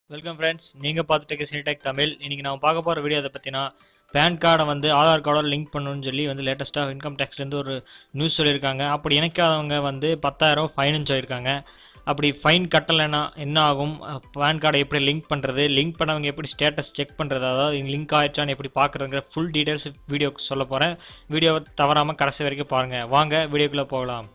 welcome friends நீங்கள் பார்த்துட்டு சினிடெக் தமிழ் இன்றைக்கி நம்ம பார்க்க போகிற வீடியோ அதை பற்றினா பேன் கார்டை வந்து ஆதார் கார்டோட லிங்க் பண்ணணும்னு சொல்லி வந்து லேட்டஸ்ட்டாக இன்கம் டேக்ஸ்லேருந்து ஒரு நியூஸ் சொல்லியிருக்காங்க அப்படி இணைக்காதவங்க வந்து பத்தாயிரம் ஃபைனுன்னு சொல்லியிருக்காங்க அப்படி ஃபைன் கட்டலைன்னா என்ன ஆகும் பேன் கார்டை எப்படி லிங்க் பண்ணுறது லிங்க் பண்ணவங்க எப்படி ஸ்டேட்டஸ் செக் பண்ணுறது அதாவது லிங்க் ஆயிடுச்சான்னு எப்படி பார்க்குறதுங்கிற ஃபுல் டீட்டெயில்ஸ் வீடியோ சொல்ல போகிறேன் வீடியோவை தவறாமல் கடைசி வரைக்கும் பாருங்கள் வாங்க வீடியோக்குள்ளே போகலாம்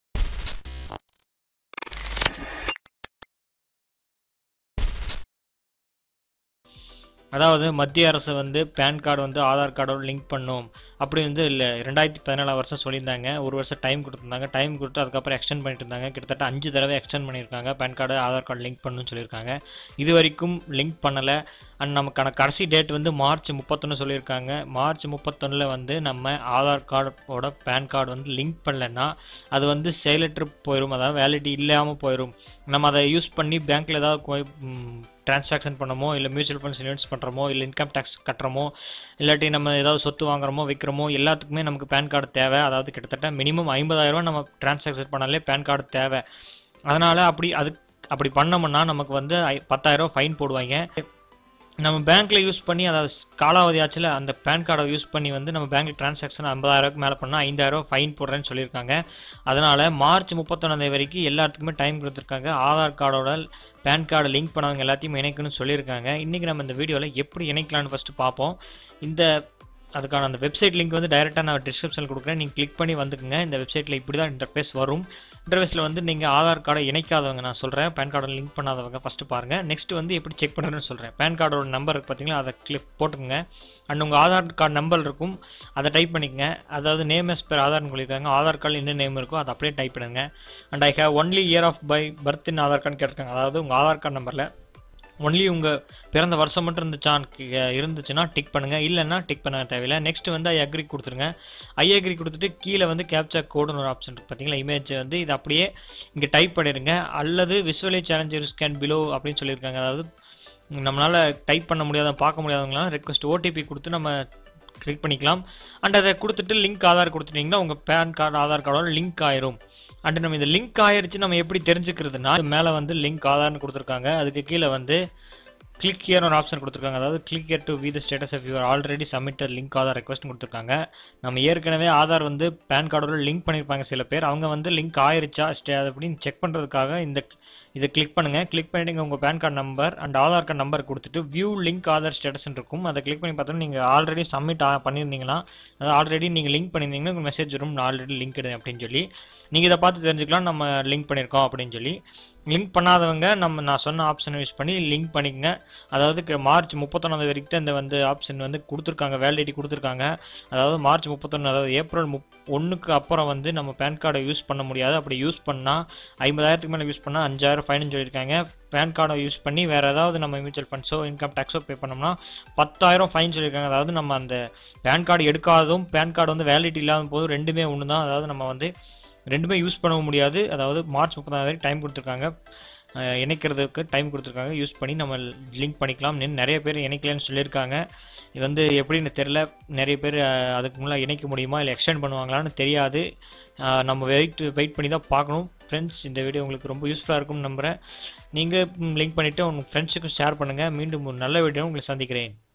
அதாவது மத்திய அரசு வந்து பேன் கார்டு வந்து ஆதார் கார்டோட லிங்க் பண்ணும் அப்படி வந்து இல்லை ரெண்டாயிரத்தி பதினாலாம் வருஷம் சொல்லியிருந்தாங்க ஒரு வருஷம் டைம் கொடுத்துருந்தாங்க டைம் கொடுத்து அதுக்கப்புறம் எக்ஸ்டெண்ட் பண்ணிட்டு இருந்தாங்க கிட்டத்தட்ட அஞ்சு தடவை எக்ஸ்டெண்ட் பண்ணியிருக்காங்க PAN card Aadhaar card link பண்ணணும்னு சொல்லியிருக்காங்க இது வரைக்கும் லிங்க் பண்ணலை அண்ட் நமக்கான கடைசி டேட் வந்து மார்ச் முப்பத்தொன்று சொல்லியிருக்காங்க மார்ச் முப்பத்தொன்னில் வந்து நம்ம ஆதார் கார்டோட பேன் கார்டு வந்து லிங்க் பண்ணலைன்னா அது வந்து செயலற்று போயிடும் அதாவது வேலிட்டி இல்லாமல் போயிடும் நம்ம அதை யூஸ் பண்ணி பேங்க்கில் ஏதாவது டிரான்சாக்ஷன் பண்ணமோ இல்லை மியூச்சுவல் ஃபண்ட்ஸ் இன்வெஸ்ட் பண்ணுறமோ இல்லை இன்கம் டேக்ஸ் கட்டுறமோ இல்லாட்டி நம்ம ஏதாவது சொத்து வாங்குறமோ விற்கிறமோ எல்லாத்துக்குமே நமக்கு பேன் கார்டு தேவை அதாவது கிட்டத்தட்ட மினிமம் ஐம்பதாயிரரூவா நம்ம டிரான்சாக்ஷன் பண்ணாலே பேன் கார்டு தேவை அதனால் அப்படி அது அப்படி பண்ணோம்னா நமக்கு வந்து ஐ- பத்தாயிரரூவா ஃபைன் போடுவாங்க நம்ம பேங்க்கில் யூஸ் பண்ணி அதாவது காலாவதி ஆச்சுல அந்த பேன் கார்டை யூஸ் பண்ணி வந்து நம்ம பேங்க் டிரான்சாக்ஷன் ஐம்பதாயிரரூவாக்கு மேலே பண்ணால் ஐந்தாயிரரூவா ஃபைன் போடுறேன்னு சொல்லியிருக்காங்க அதனால் மார்ச் முப்பத்தொன்னாந்தேதி வரைக்கும் எல்லாத்துக்குமே டைம் கொடுத்துருக்காங்க ஆதார் கார்டோட பேன் கார்டு லிங்க் பண்ணவங்க எல்லாத்தையும் இணைக்கணும்னு சொல்லியிருக்காங்க இன்றைக்கி நம்ம இந்த வீடியோவில் எப்படி இணைக்கலாம்னு ஃபஸ்ட்டு பார்ப்போம் இந்த அதுக்கான அந்த வெப்சைட் லிங்க் வந்து டைரெக்டாக நான் டிஸ்கிரிப்ஷனில் கொடுக்குறேன் நீங்கள் கிளிக் பண்ணி வந்துக்குங்க இந்த வெப்சைட்டில் இப்படி தான் இன்டர்ஃபேஸ் வரும் இன்டர்ஃபேஸில் வந்து நீங்கள் ஆதார் கார்டை இணைக்காதவங்க நான் சொல்கிறேன் பேன் கார்டை லிங்க் பண்ணாதவங்க ஃபஸ்ட்டு பாருங்கள் நெக்ஸ்ட் வந்து எப்படி செக் பண்ணுறதுன்னு சொல்கிறேன் பேன் கார்டோட நம்பர் இருக்கு பார்த்தீங்களா அதை கிளிக் போட்டுக்கோங்க அண்ட் உங்கள் ஆதார் கார்டு நம்பர் இருக்கும் அதை டைப் பண்ணிக்கங்க அதாவது நேம் எஸ் பேர் ஆதார்னு சொல்லியிருக்காங்க ஆதார் கார்டில் என்ன நேம் இருக்கோ அதை அப்படியே டைப் பண்ணுங்க and I have only year of by birth in Aadhaar card கேட்டிருக்காங்க அதாவது உங்கள் ஆதார் கார்டு நம்பரில் ஒன்லி உங்கள் பிறந்த வருஷம் மட்டும் இருந்துச்சான் இருந்துச்சுன்னா டிக் பண்ணுங்கள் இல்லைன்னா டிக் பண்ண தேவையில்லை நெக்ஸ்ட் வந்து ஐ அக்ரி கொடுத்துருங்க ஐ அக்ரி கொடுத்துட்டு கீழே வந்து கேப்சா கோடுன்னு ஒரு ஆப்ஷன் இருக்குது பார்த்தீங்களா இமேஜ் வந்து இது அப்படியே இங்கே டைப் பண்ணிடுங்க அல்லது விசுவலி சேலஞ்சர் ஸ்கேன் பிலோ அப்படின்னு சொல்லியிருக்காங்க அதாவது நம்மளால் டைப் பண்ண முடியாத பார்க்க முடியாதவங்களாம் ரெக்வஸ்ட் ஓடிபி கொடுத்து நம்ம கிளிக் பண்ணிக்கலாம் அண்ட் அதை கொடுத்துட்டு லிங்க் ஆதார் கொடுத்துட்டிங்கன்னா உங்கள் பேன் கார்டு ஆதார் கார்டோட லிங்க் ஆயிரும் அண்ட் நம்ம இந்த லிங்க் ஆயிருச்சு நம்ம எப்படி தெரிஞ்சுக்கிறதுனா மேலே வந்து லிங்க் ஆதார்னு கொடுத்துருக்காங்க அதுக்கு கீழே வந்து கிளிக் ஹியர் ஒரு ஆப்ஷன் கொடுத்துருக்காங்க அதாவது click here to view the status of your already submitted link Aadhaar request கொடுத்துருக்காங்க நம்ம ஏற்கனவே ஆதார் வந்து பேன் கார்டோட லிங்க் பண்ணியிருப்பாங்க சில பேர் அவங்க வந்து லிங்க் ஆயிருச்சா ஸ்டே அப்படின்னு செக் பண்ணுறதுக்காக இந்த இதை கிளிக் பண்ணுங்கள் கிளிக் பண்ணிட்டு உங்கள் PAN card number and Aadhaar card number கொடுத்துட்டு வியூ லிங்க் ஆதார் ஸ்டேட்டஸ்னு இருக்கும் அதை கிளிக் பண்ணி பார்த்தோன்னா நீங்கள் ஆல்ரெடி சப்மிட் பண்ணியிருந்தீங்களா அதாவது ஆல்ரெடி நீங்கள் லிங்க் பண்ணியிருந்தீங்கன்னா உங்கள் மெசேஜ் வரும் நான் ஆல்ரெடி லிங்க் அப்படின்னு சொல்லி நீங்கள் இதை பார்த்து தெரிஞ்சுக்கலாம் நம்ம லிங்க் பண்ணியிருக்கோம் அப்படின்னு சொல்லி லிங்க் பண்ணாதவங்க நம்ம நான் சொன்ன ஆப்ஷனை யூஸ் பண்ணி லிங்க் பண்ணிக்கங்க அதாவது க- மார்ச் முப்பத்தொன்னாந்தேதி வரைக்கும் தான் இந்த வந்து ஆப்ஷன் வந்து கொடுத்துருக்காங்க வேலிடிட்டி கொடுத்துருக்காங்க அதாவது மார்ச் முப்பத்தொன்று அதாவது ஏப்ரல் முப் ஒன்றுக்கு அப்புறம் வந்து நம்ம பேன் கார்டை யூஸ் பண்ண முடியாது அப்படி யூஸ் பண்ணால் ஐம்பதாயிரத்துக்கு மேலே யூஸ் பண்ணால் அஞ்சாயிரம் ஃபைன் சொல்லியிருக்காங்க பேன் கார்டை யூஸ் பண்ணி வேறு ஏதாவது நம்ம மியூச்சுவல் ஃபண்ட்ஸோ இன்கம் டேக்ஸோ பே பண்ணோம்னா பத்தாயிரம் ஃபைன் சொல்லியிருக்காங்க அதாவது நம்ம அந்த பேன் கார்டு எடுக்காததும் பேன் கார்டு வந்து வேலிடிட்டி இல்லாத போதும் ரெண்டுமே ஒன்று தான் அதாவது நம்ம வந்து ரெண்டுமே யூஸ் பண்ண முடியாது அதாவது மார்ச் முப்பதாம் வரைக்கும் டைம் கொடுத்துருக்காங்க அஹ் இணைக்கிறதுக்கு டைம் கொடுத்துருக்காங்க யூஸ் பண்ணி நம்ம லிங்க் பண்ணிக்கலாம் இன்னும் நிறைய பேர் இணைக்கலன்னு சொல்லியிருக்காங்க இது வந்து எப்படின்னு தெரில நிறைய பேர் அஹ், அதுக்கு முன்னாடி இணைக்க முடியுமா இல்லை எக்ஸ்டெண்ட் பண்ணுவாங்களான்னு தெரியாது அஹ், நம்ம வெயிட் வெயிட் பண்ணி தான் பார்க்கணும் ஃப்ரெண்ட்ஸ் இந்த வீடியோ உங்களுக்கு ரொம்ப யூஸ்ஃபுல்லாக இருக்கும்னு நம்புகிறேன் நீங்கள் லிங்க் பண்ணிவிட்டு உங்கள் ஃப்ரெண்ட்ஸுக்கும் ஷேர் பண்ணுங்கள் மீண்டும் ஒரு நல்ல வீடியோ உங்களை சந்திக்கிறேன்